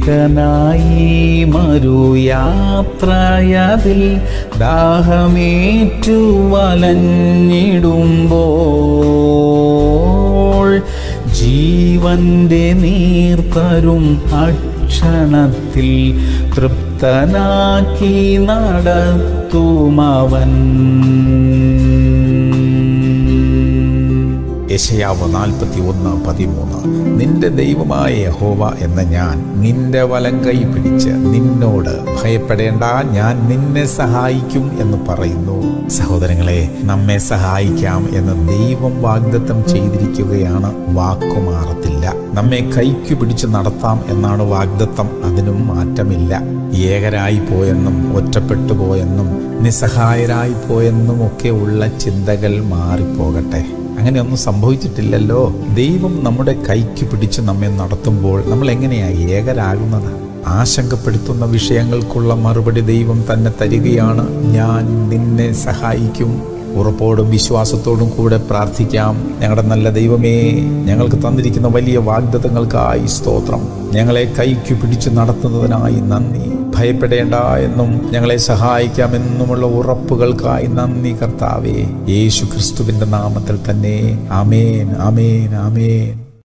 ഏകനായി മറുയാത്രയതിൽ ദാഹമേറ്റു വലഞ്ഞിടുമ്പോൾ ജീവന്റെ നീർത്തരും അക്ഷണത്തിൽ തൃപ്തനാക്കി നടത്തുമവൻ യശയാവ് നാൽപ്പത്തി ഒന്ന് പതിമൂന്ന് നിന്റെ ദൈവമായ യഹോവ എന്ന ഞാൻ നിന്റെ വലം കൈ പിടിച്ച് നിന്നോട് ഭയപ്പെടേണ്ട ഞാൻ നിന്നെ സഹായിക്കും എന്ന് പറയുന്നു സഹോദരങ്ങളെ നമ്മെ സഹായിക്കാം എന്ന് ദൈവം വാഗ്ദത്തം ചെയ്തിരിക്കുകയാണ് വാക്കുമാറത്തില്ല നമ്മെ കൈക്കു പിടിച്ച് നടത്താം എന്നാണ് വാഗ്ദത്തം അതിനും മാറ്റമില്ല ഏകരായി പോയെന്നും ഒറ്റപ്പെട്ടു പോയെന്നും നിസ്സഹായരായി പോയെന്നും ഒക്കെ ഉള്ള ചിന്തകൾ മാറിപ്പോകട്ടെ അങ്ങനെയൊന്നും സംഭവിച്ചിട്ടില്ലല്ലോ ദൈവം നമ്മുടെ കൈക്ക് പിടിച്ച് നമ്മെ നടത്തുമ്പോൾ നമ്മൾ എങ്ങനെയാ ഏകരാകുന്നത് ആശങ്കപ്പെടുത്തുന്ന വിഷയങ്ങൾക്കുള്ള മറുപടി ദൈവം തന്നെ തരികയാണ് ഞാൻ നിന്നെ സഹായിക്കും ഉറപ്പോടും വിശ്വാസത്തോടും കൂടെ പ്രാർത്ഥിക്കാം ഞങ്ങളുടെ നല്ല ദൈവമേ ഞങ്ങൾക്ക് തന്നിരിക്കുന്ന വലിയ വാഗ്ദത്തങ്ങൾക്കായി സ്തോത്രം ഞങ്ങളെ കൈക്കു പിടിച്ച് നടത്തുന്നതിനായി നന്ദി ഭയപ്പെടേണ്ട എന്നും ഞങ്ങളെ സഹായിക്കാമെന്നുമുള്ള ഉറപ്പുകൾക്കായി നന്ദി കർത്താവേ യേശു ക്രിസ്തുവിന്റെ നാമത്തിൽ തന്നെ ആമേൻ ആമേൻ ആമേൻ